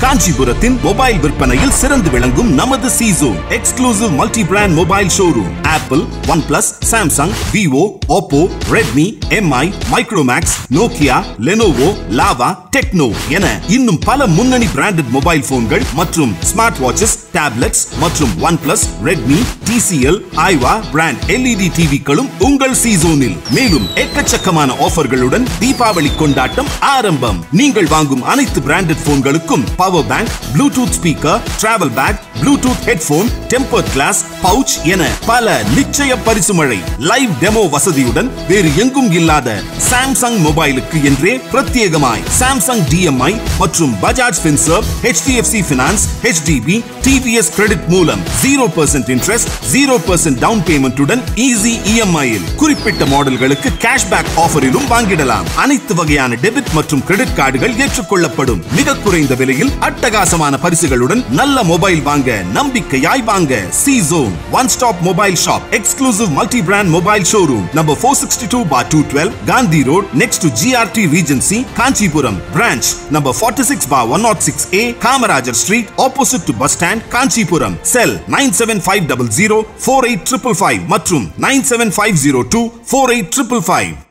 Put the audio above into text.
காஞ்சிபுரத்தின் mobile விற்பனையில் சிறந்து விளங்கும் நமது சீசோன் exclusive multi brand mobile showroom Apple One Plus Samsung Vivo Oppo Redmi MI Micromax Nokia Lenovo Lava Tecno என இன்னும் பல முன்னணி பிராண்டட் மொபைல் போன்கள் மற்றும் ஸ்மார்ட் வாட்சஸ் டேப்லெட்ஸ் மற்றும் One Plus Redmi TCL Aiwa brand LED டிவிக்களும் உங்கள் சீசோனில் மேலும் எக்கச்சக்கமான ஆஃபர்களுடன் தீபாவளி கொண்டாட்டம் ஆரம்பம் நீங்கள் வாங்கும் அனைத்து பிராண்டட் போன்களுக்கும் power bank bluetooth speaker travel bag bluetooth headphone tempered glass pouch என பல நிச்சய பரிசு மழை லைவ் டெமோ வசதியுடன் வேறு எங்கும் இல்லாத சாம்சங் மொபைலுக்கு என்றே பிரத்யேகமாய் சாம்சங் டிஎம்ஐ மற்றும் Bajaj Finserv HDFC finance HDB TVS credit மூலம் zero percent interest zero percent down பேமெண்ட்டுடன் ஈஸி இஎம்ஐயில் குறிப்பிட்ட மாடல்களுக்கு கேஷ்பேக் ஆஃபரிலும் வாங்கிடலாம் அனைத்து வகையான டெபிட் மற்றும் கிரெடிட் கார்டுகள் ஏற்றுக்கொள்ளப்படும் மிக குறைந்த விலையில் அட்டகாசமான பரிசுகளுடன் நல்ல மொபைல் வாங்க நம்பிக்கையாய் வாங்க C zone one stop mobile shop exclusive multi brand mobile showroom number four sixty two bar two twelve Gandhi road next to GRT Regency Kanchipuram branch number forty six bar one not six A Kamarajar street opposite to bus stand Kanchipuram cell nine seven five double zero four eight triple five மற்றும் nine seven five zero two four eight triple five